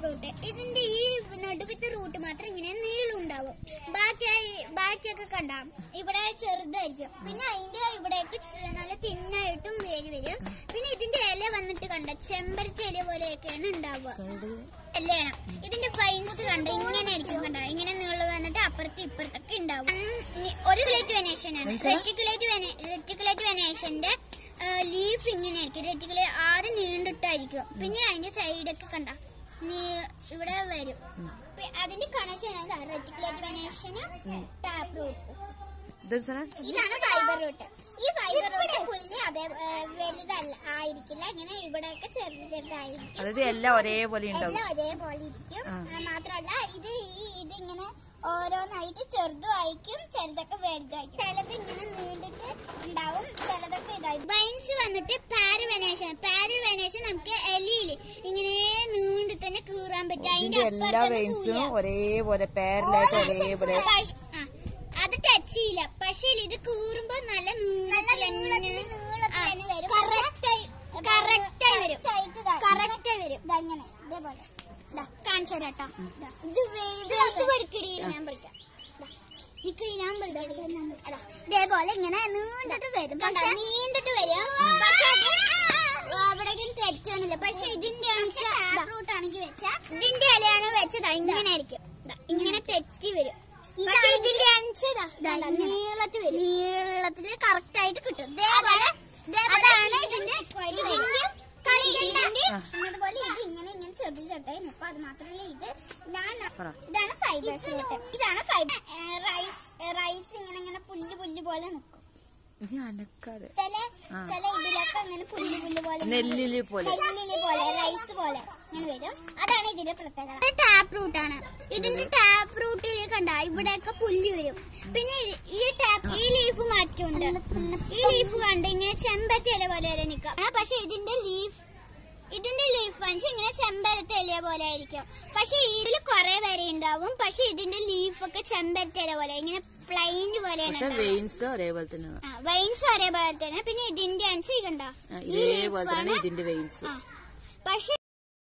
Root ഇതിന്റെ ഈ നടുവിത്തെ root മാത്രം ഇങ്ങനെ നീളം ഉണ്ടാവും ബാക്കി ബാക്കിയൊക്കെ കണ്ട ഇവിടെ ചെറുതായിരിക്കും പിന്നെ അതിന്റെ ഇവിടേക്ക് ചെ- നല്ല തിന്നായിട്ടും വേര് വരും പിന്നെ ഇതിന്റെ ഇല വന്നിട്ട് കണ്ട ചെമ്പരത്തി ഇല പോലെയൊക്കെയാണ് ഉണ്ടാവുക എല്ലാം ഇതിന്റെ വൈൻസ് കണ്ട ഇങ്ങനെ ആയിരിക്കും കണ്ട ഇങ്ങനെ നീളം വന്നിട്ട് അപ്പുറത്ത് ഇപ്പുറത്തൊക്കെ ഉണ്ടാവും ഉം, ഇനി ഒരു ലൈറ്റ് വെനേഷൻ ആണ് റെറ്റിക്കുലേറ്റ് റെറ്റിക്കുലേറ്റ് വെനേഷന്റെ ലീഫ് ഇങ്ങനെ ആയിരിക്കും റെറ്റിക്കുലേറ്റ് ആദ്യം നീണ്ടിട്ടായിരിക്കും പിന്നെ അതിന്റെ സൈഡൊക്കെ കണ്ട നീ ഇവിടെ വരും പി- അതിന്റെ connection reticulate venation tap root ഇതെന്ത് സാധനം? ഇതാണ് ഫൈബർ റൂട്ട് ഈ ഫൈബർ റൂട്ട് പുല്ല് അതേ ഏ, വലുതല്ല ആയിരിക്കില്ല ഇങ്ങനെ ഇവിടെയൊക്കെ ചെറുത് ചെറുതായിരിക്കും അതായത് എല്ലാം ഒരേപോലെ ഉണ്ടാവും എല്ലാം ഒരേപോലെ ഇരിക്കും ആ. ആ, മാത്രമല്ല ഇത് ഈ ഇതിങ്ങനെ ഓരോന്നായിട്ട് ചെറുതും അയക്കും ചിലതൊക്കെ വലുതായിരിക്കും ചിലത് ഇങ്ങനെ നീണ്ടിട്ട് ഉണ്ടാവും ചിലതൊക്കെ ഇതായി ബൈൻസ് വന്നിട്ട് പാരവനേഷൻ പാരവനേഷൻ നമുക്ക് എലിയില് ഇങ്ങനെ നീണ്ടി തന്നെ കീറാൻ പറ്റും ഇതിന്റെ എല്ലാ വെയിൻസും ഒരേപോലെ പാരലായിട്ട് ഒരേപോലെ പശ്- ആ, അത് ടച്ച് ചെയ്യില്ല പക്ഷേ ഇത് കീറുമ്പോ നല്ല കറക്റ്റായി കറക്റ്റായി വരും കറക്റ്റായി വരും ഇതങ്ങനെ ഇതേപോലെ ദാ, കാണിച്ചു തരാം ട്ടോ. ദാ, ഇത് വേഗം ഇത് പഠിക്കടി ഞാൻ പഠിക്കാം ദാ, നിക്കടി ഞാൻ പഠിക്കാം അതാ, ഇതേപോലെ ഇങ്ങനെ നീണ്ടിട്ട് വരും പക്ഷെ നീണ്ടിട്ട് വരും പക്ഷെ അവിടേക്കും തെറ്റൊന്നുമില്ല പക്ഷെ ഇതിന്റെ റൂട്ടാണെങ്കിൽ വെച്ചാ ഇതിന്റെ ഇലയാണ് വെച്ചതാ ഇങ്ങനെ ആയിരിക്കും ദാ, ഇങ്ങനെ തെറ്റി വരും പക്ഷെ ഇതിന്റെ അഞ്ചതാ നീളത്തിൽ വരും നീളത്തില് കറക്റ്റ് ആയിട്ട് കിട്ടും ഇതേപോലെ അതാണ് ഇതിന്റെ ഇതിന്റെ കളികളുടെ അതുപോലെ ഇത് ഇങ്ങനെ ഇങ്ങനെ ചെറുത് ചെറുതായി നിൽക്കും അത് മാത്രമല്ല ഇത് ഞാൻ പറ. ഇതാണ് ഫൈബേഴ്സ് ഇതാണ് ഫൈബർ റൈസ് റൈസ് ഇങ്ങനെ ഇങ്ങനെ പുല്ല് പുല്ല് പോലെ നിൽക്കും ഇനി അനക്കാതെ ചില ആ. ചില ഇതിലൊക്കെ അങ്ങനെ പുല്ല് പുല്ല് പോലെ നെല്ലില് പോലെ നെല്ലില് പോലെ റൈസ് പോലെ ഇങ്ങനെ വരും അതാണ് ഇതിന്റെ പ്രത്യേകത ടാപ്പ് റൂട്ട് ആണ് ഇതിന്റെ ടാപ്പ് റൂട്ടിൽ കണ്ട ഇവിടെയൊക്കെ പുല്ല് വരും പിന്നെ ഈ- ഈ ടാപ്പ് ഈ ലീഫ് മാറ്റുണ്ട് ഈ ലീഫ് കണ്ട് ഇങ്ങനെ ചെമ്പത്തി ഇല പോലെ വരെ നിൽക്കാം ആ, പക്ഷെ ഇതിന്റെ ലീഫ് ഇതിന്റെ ലീഫ് വഞ്ച് ഇങ്ങനെ ചെമ്പരത്തി ഇല പോലെ ആയിരിക്കും പക്ഷെ ഇതിൽ കുറെ വരെ ഉണ്ടാവും പക്ഷെ ഇതിന്റെ ലീഫൊക്കെ ചെമ്പരത്തി ഇല പോലെ ഇങ്ങനെ പ്ലെയിൻ പോലെയാണ് പക്ഷെ ഉണ്ടാവുക. വെയിൻസ് ഒരേപോലെ തന്നെ ആ, വൈൻസ് ഒരേപോലെ തന്നെ പിന്നെ ഇതിന്റെ അഞ്ച് കണ്ടോ ഇതേപോലെ തന്നെ ഇതിന്റെ വെയിൻസ് പക്ഷെ